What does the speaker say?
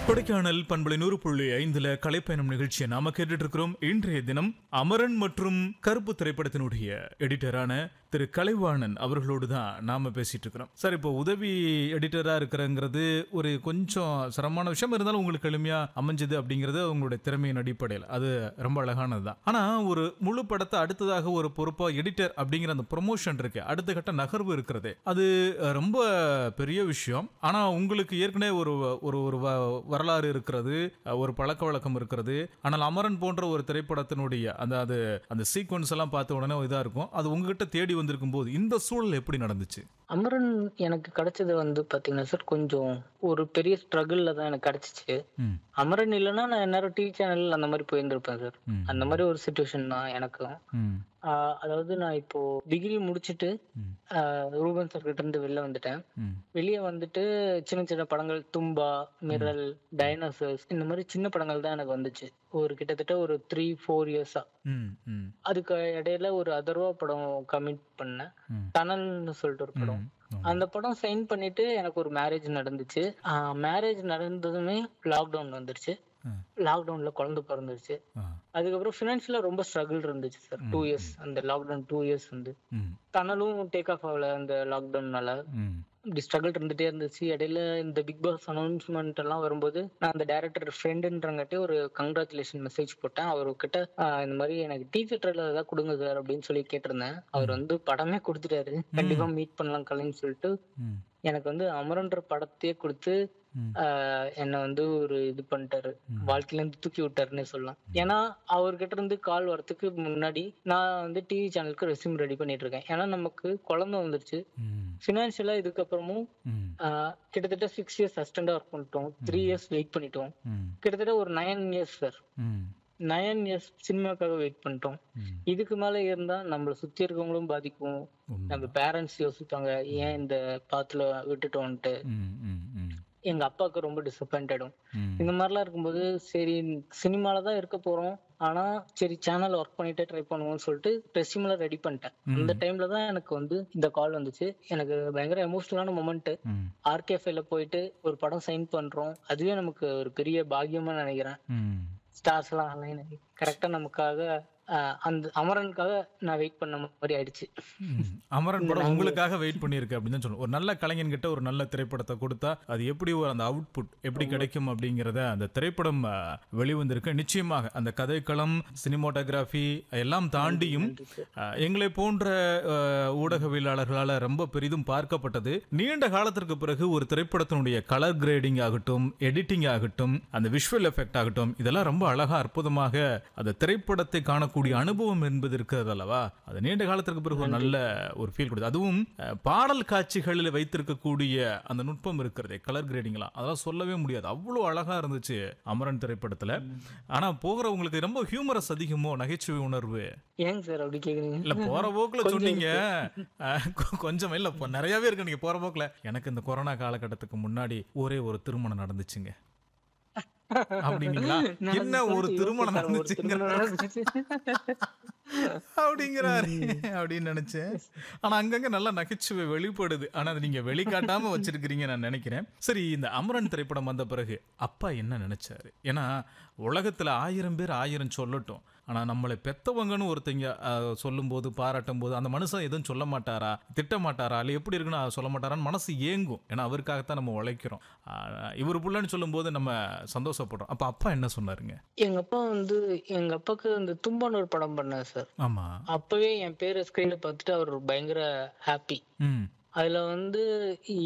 கொடைக்கானல் பண்பலை நூறு புள்ளி ஐந்துல கலைப்பயணம் நிகழ்ச்சியை நாம கேட்டுட்டு இருக்கிறோம் இன்றைய தினம் அமரன் மற்றும் கருப்பு திரைப்படத்தினுடைய எடிட்டரான திரு கலைவாணன் அவர்களோடு தான் நாம பேசிட்டு இருக்கிறோம் சார் இப்போ உதவி எடிட்டரா இருக்கிறங்கிறது ஒரு கொஞ்சம் சிரமமான விஷயம் இருந்தாலும் உங்களுக்கு எளிமையா அமைஞ்சது அப்படிங்கிறது உங்களுடைய திறமையின் அடிப்படையில் அது ரொம்ப அழகானது தான் ஆனா ஒரு முழு படத்தை அடுத்ததாக ஒரு பொறுப்பா எடிட்டர் அப்படிங்கிற அந்த ப்ரொமோஷன் இருக்கு அடுத்த கட்ட நகர்வு இருக்கிறது அது அஹ், ரொம்ப பெரிய விஷயம் ஆனா உங்களுக்கு ஏற்கனவே ஒரு ஒரு ஒரு வ- வரலாறு இருக்கிறது அஹ், ஒரு பழக்க வழக்கம் இருக்கிறது ஆனால் அமரன் போன்ற ஒரு திரைப்படத்தினுடைய அந்த அது அந்த சீக்வன்ஸ் எல்லாம் பார்த்த உடனே இதா இருக்கும் அது உங்ககிட்ட தேடி வந்திருக்கும் போது இந்த சூழல் எப்படி நடந்துச்சு அமரன் எனக்கு கிடைச்சது வந்து பாத்தீங்கன்னா சார் கொஞ்சம் ஒரு பெரிய ஸ்ட்ரகிள்ல தான் எனக்கு கிடைச்சிச்சு ம் அமரன் இல்லைன்னா நான் நேரம் டிவி சேனல் அந்த மாதிரி போயிருந்திருப்பேன் சார் ம். அந்த மாதிரி ஒரு சுச்சுவேஷன் தான் எனக்கும் ம் ஆஹ் அதாவது நான் இப்போ டிகிரி முடிச்சுட்டு ம். ஆஹ் ரூபன் சார் கிட்ட இருந்து வெளில வந்துட்டேன் ம் வெளியே வந்துட்டு சின்ன சின்ன படங்கள் தும்பா மிரல் டைனோசர்ஸ் இந்த மாதிரி சின்ன படங்கள் தான் எனக்கு வந்துச்சு ஒரு கிட்டத்தட்ட ஒரு த்ரீ ஃபோர் இயர்ஸா ம் ம் அதுக்கு இடையில ஒரு அதர்வா படம் கமிட் பண்ணேன் ம். டனல்னு சொல்லிட்டு ஒரு படம் ம். அந்த படம் சைன் பண்ணிட்டு எனக்கு ஒரு மேரேஜ் நடந்துச்சு மேரேஜ் நடந்ததுமே லாக்டவுன் வந்துருச்சு ம். லாக்டவுன்ல குழந்தை பிறந்துருச்சு ஆ. அதுக்கப்புறம் ஃபினான்ஷியலா ரொம்ப ஸ்ட்ரகிள் இருந்துச்சு சார் டூ இயர்ஸ் அந்த லாக்டவுன் டூ இயர்ஸ் வந்து ம் டனலும் டேக் ஆஃப் ஆகல அந்த லாக்டவுன்னால ம் இப்படி ஸ்ட்ரகிள் இருந்துட்டே இருந்துச்சு இடையில இந்த பிக் பாஸ் அனௌன்ஸ்மெண்ட் எல்லாம் வரும்போது நான் அந்த டேரக்டர் ஃப்ரெண்டுன்றங்காட்டி ஒரு கங்க்ராச்சுலேஷன் மெசேஜ் போட்டேன் அவர்கிட்ட ஆஹ் இந்த மாதிரி எனக்கு டீ தியேட்டர்ல ஏதாவது கொடுங்க சார் அப்படின்னு சொல்லி கேட்டிருந்தேன் அவர் வந்து படமே கொடுத்துட்டாரு கண்டிப்பா மீட் பண்ணலாம் கலைன்னு சொல்லிட்டு ம் எனக்கு வந்து அமரன்ற படத்தையே கொடுத்து ம். ஆஹ் என்னை வந்து ஒரு இது பண்ணிட்டாரு வாழ்க்கையில இருந்து தூக்கி விட்டாருன்னே சொல்லலாம் ஏன்னா அவர்கிட்ட இருந்து கால் வரதுக்கு முன்னாடி நான் வந்து டிவி சேனலுக்கு ரெஸ்யூம் ரெடி பண்ணிட்டு இருக்கேன் ஏன்னா நமக்கு குழந்தை வந்துருச்சு ம் ஃபினான்ஷியலா இதுக்கப்புறமும் ம் ஆஹ் கிட்டத்தட்ட சிக்ஸ் இயர்ஸ் அசிஸ்டண்டா ஒர்க் பண்ணிட்டோம் த்ரீ இயர்ஸ் வெயிட் பண்ணிட்டோம் ம் கிட்டத்தட்ட ஒரு நைன் இயர்ஸ் சார் ம் நைன் இயர்ஸ் சினிமாக்காக வெயிட் பண்ணிட்டோம் ம். இதுக்கு மேல இருந்தா நம்மள சுத்தி இருக்கவங்களும் பாதிக்கும் உண்மை. நம்ம பேரண்ட்ஸ் யோசிப்பாங்க ஏன் இந்த பாத்துல விட்டுட்டோம்ட்டு ம் ம் ம் எங்க அப்பாவுக்கு ரொம்ப டிசப்பாயிண்டடும் ம் இந்த மாதிரிலாம் இருக்கும்போது சரி சினிமால தான் இருக்க போறோம் ஆனா சரி சேனல் ஒர்க் பண்ணிட்டே ட்ரை பண்ணுவோம்னு சொல்லிட்டு ரெசியூம்ல ரெடி பண்ணிட்டேன் அந்த டைம்ல தான் எனக்கு வந்து இந்த கால் வந்துச்சு எனக்கு பயங்கர எமோஷனலான மொமெண்ட் ம் ஆர்கேஃபைல போயிட்டு ஒரு படம் சைன் பண்றோம் அதுவே நமக்கு ஒரு பெரிய பாக்கியமா நினைக்கிறேன் ம் ஸ்டார்ஸ் எல்லாம் அலைன் ஆகி கரெக்டா நமக்காக ஆஹ், அந்த அமரனுக்காக நான் வெயிட் பண்ண மாதிரி ஆயிடுச்சு ம். அமரன் படம் உங்களுக்காக வெயிட் பண்ணியிருக்கு அப்படின்னு தான் சொல்லணும் ஒரு நல்ல கலைஞன் கிட்ட ஒரு நல்ல திரைப்படத்தை கொடுத்தா அது எப்படி ஒரு அந்த அவுட்புட் எப்படி கிடைக்கும் அப்படிங்கிறத அந்த திரைப்படம் ஆ, வெளிவந்திருக்கு நிச்சயமாக அந்த கதைக்களம் சினிமோட்டோகிராஃபி எல்லாம் தாண்டியும் ஆ, எங்களை போன்ற ஆ, ஊடகவியலாளர்களால் ரொம்ப பெரிதும் பார்க்கப்பட்டது நீண்ட காலத்திற்கு பிறகு ஒரு திரைப்படத்தினுடைய கலர் கிரேடிங் ஆகட்டும் எடிட்டிங் ஆகட்டும் அந்த விஷுவல் எஃபெக்ட் ஆகட்டும் இதெல்லாம் ரொம்ப அழகா அற்புதமாக அந்த திரைப்படத்தை காணக்கூடிய அனுபவம் என்பது இருக்கிறது அல்லவா அது நீண்ட காலத்திற்கு பிறகு ஒரு நல்ல ஒரு ஃபீல் கொடுது அதுவும் அஹ், பாடல் காட்சிகளில் வைத்திருக்கக்கூடிய அந்த நுட்பம் இருக்கிறதே கலர் கிரேடிங்லாம் அதெல்லாம் சொல்லவே முடியாது அவ்வளோ அழகா இருந்துச்சு அமரன் திரைப்படத்துல ஆனா போகிறவங்களுக்கு ரொம்ப ஹியூமரஸ் அதிகமோ நகைச்சுவை உணர்வு ஏங்க சார் அப்படி கேக்குறீங்க இல்ல போற போக்குல சொன்னீங்க அஹ், கொ- கொஞ்சம் இல்ல இப்போ நிறையவே இருக்கு நீங்க போற போக்குல எனக்கு இந்த கொரோனா காலகட்டத்துக்கு முன்னாடி ஒரே ஒரு திருமணம் நடந்துச்சுங்க அப்படிங்களா என்ன ஒரு திருமணம் ஒரு நடந்துச்சுங்க திருமணம் நடந்துச்சு. அப்படிங்கிறாரு அப்படின்னு நினைச்சேன் ஆனா அங்கங்க நல்ல நகைச்சுவை வெளிப்படுது ஆனா அதை நீங்க வெளிக்காட்டாம வச்சிருக்கிறீங்க நான் நினைக்கிறேன் சரி இந்த அமரன் திரைப்படம் வந்த பிறகு அப்பா என்ன நினைச்சாரு ஏன்னா உலகத்துல ஆயிரம் பேர் ஆயிரம் சொல்லட்டும் ஆனா நம்மளை பெத்தவங்கன்னு ஒருத்தங்க அஹ், சொல்லும்போது பாராட்டும் போது அந்த மனுஷன் எதுவும் சொல்ல மாட்டாரா திட்ட மாட்டாரா இல்லை எப்படி இருக்குன்னு அதை சொல்ல மாட்டாரான்னு மனசு ஏங்கும் ஏன்னா அவருக்காகத்தான் நம்ம உழைக்கிறோம் ஆஹ், இவர் புள்ளன்னு சொல்லும்போது நம்ம சந்தோஷப்படுறோம் அப்ப அப்பா என்ன சொன்னாருங்க எங்க அப்பா வந்து எங்க அப்பாக்கு இந்த தும்பான்னு ஒரு படம் பண்ணார் சார் ஆமா அப்பவே என் பேரை ஸ்கிரீன்ல பார்த்துட்டு அவர் பயங்கர ஹாப்பி ம் அதுல வந்து